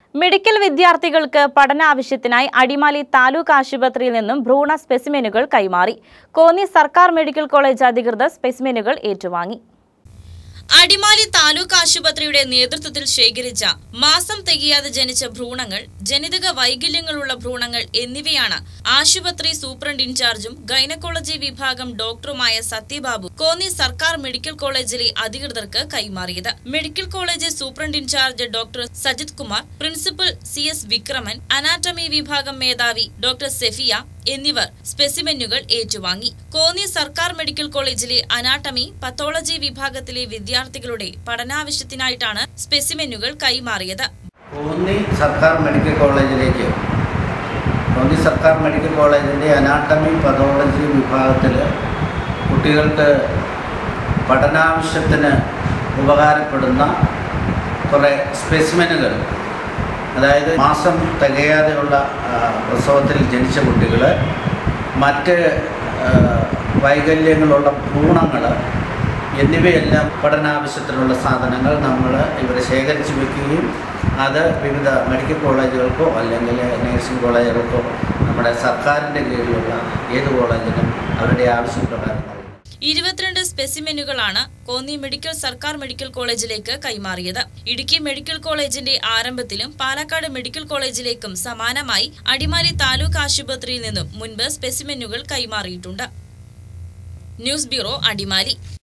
medical വിദ്യാർത്ഥികൾക്ക് പഠനാവശ്യത്തിനായി അടിമാലി താലൂക്ക് ആശുപത്രിയിൽ നിന്നും ഭ്രൂണ സ്പെസിമെനുകൾ കൈമാറി കോന്നി സർക്കാർ മെഡിക്കൽ കോളേജ് അധികൃതർ സ്പെസിമെനുകൾ ഏറ്റുവാങ്ങി അടിമാലി താലൂക്ക് ആശുപത്രിയുടെ നേതൃത്വത്തിൽ ശേഖരിച്ച മാസം തികയാതെ ജനിച്ച ഭ്രൂണങ്ങൾ ജനിതക വൈകല്യങ്ങളുള്ള ഭ്രൂണങ്ങൾ എന്നിവയാണ് ആശുപത്രി സൂപ്രണ്ട് ഇൻചാർജും ഗൈനക്കോളജി വിഭാഗം ഡോക്ടറുമായ സത്യബാബു കോന്നി സർക്കാർ മെഡിക്കൽ കോളേജിലെ അധികൃതർക്ക് കൈമാറിയത് medical college superintendent incharge doctor Sajith Kumar principal C S Vikraman anatomy വിഭാഗം മേധാവി ഡോക്ടർ സെഫിയ എന്നിവർ സ്പെസിമെനുകൾ ഏറ്റുവാങ്ങി കോന്നി സർക്കാർ മെഡിക്കൽ കോളേജിലെ അനാട്ടമി പത്തോളജി വിഭാഗത്തിലെ വിദ്യാർത്ഥികളുടെ പഠനാവശ്യത്തിനായിട്ടാണ് സ്പെസിമെനുകൾ കൈമാറിയത് കോന്നി സർക്കാർ മെഡിക്കൽ കോളേജിലേക്ക് കോന്നി സർക്കാർ മെഡിക്കൽ കോളേജിൻ്റെ അനാട്ടമി പതോളജി വിഭാഗത്തിൽ കുട്ടികൾക്ക് പഠനാവശ്യത്തിന് ഉപകാരപ്പെടുന്ന കുറേ സ്പെസിമെനുകൾ അതായത് മാസം തികയാതെയുള്ള ആ, പ്രസവത്തിൽ ജനിച്ച കുട്ടികൾ മറ്റ് ആ, വൈകല്യങ്ങളുള്ള ഭ്രൂണങ്ങൾ എന്നിവയെല്ലാം പഠനാവശ്യത്തിനുള്ള സാധനങ്ങൾ നമ്മൾ ഇവിടെ ശേഖരിച്ച് വെക്കുകയും അത് വിവിധ മെഡിക്കൽ കോളേജുകൾക്കോ അല്ലെങ്കിൽ നഴ്സിംഗ് കോളേജുകൾക്കോ നമ്മുടെ സർക്കാരിൻ്റെ കീഴിലുള്ള ഏത് കോളേജിനും അവരുടെ ആവശ്യപ്രകാരം നൽകും ഇരുപത്തിരണ്ട് സ്പെസിമെനുകളാണ് കോന്നി മെഡിക്കൽ സർക്കാർ മെഡിക്കൽ കോളേജിലേക്ക് കൈമാറിയത് ഇടുക്കി മെഡിക്കൽ കോളേജിന്റെ ആരംഭത്തിലും പാലക്കാട് മെഡിക്കൽ കോളേജിലേക്കും സമാനമായി അടിമാലി താലൂക്ക് ആശുപത്രിയിൽ നിന്നും മുൻപ് സ്പെസിമെനുകൾ കൈമാറിയിട്ടുണ്ട് ന്യൂസ് ബ്യൂറോ അടിമാലി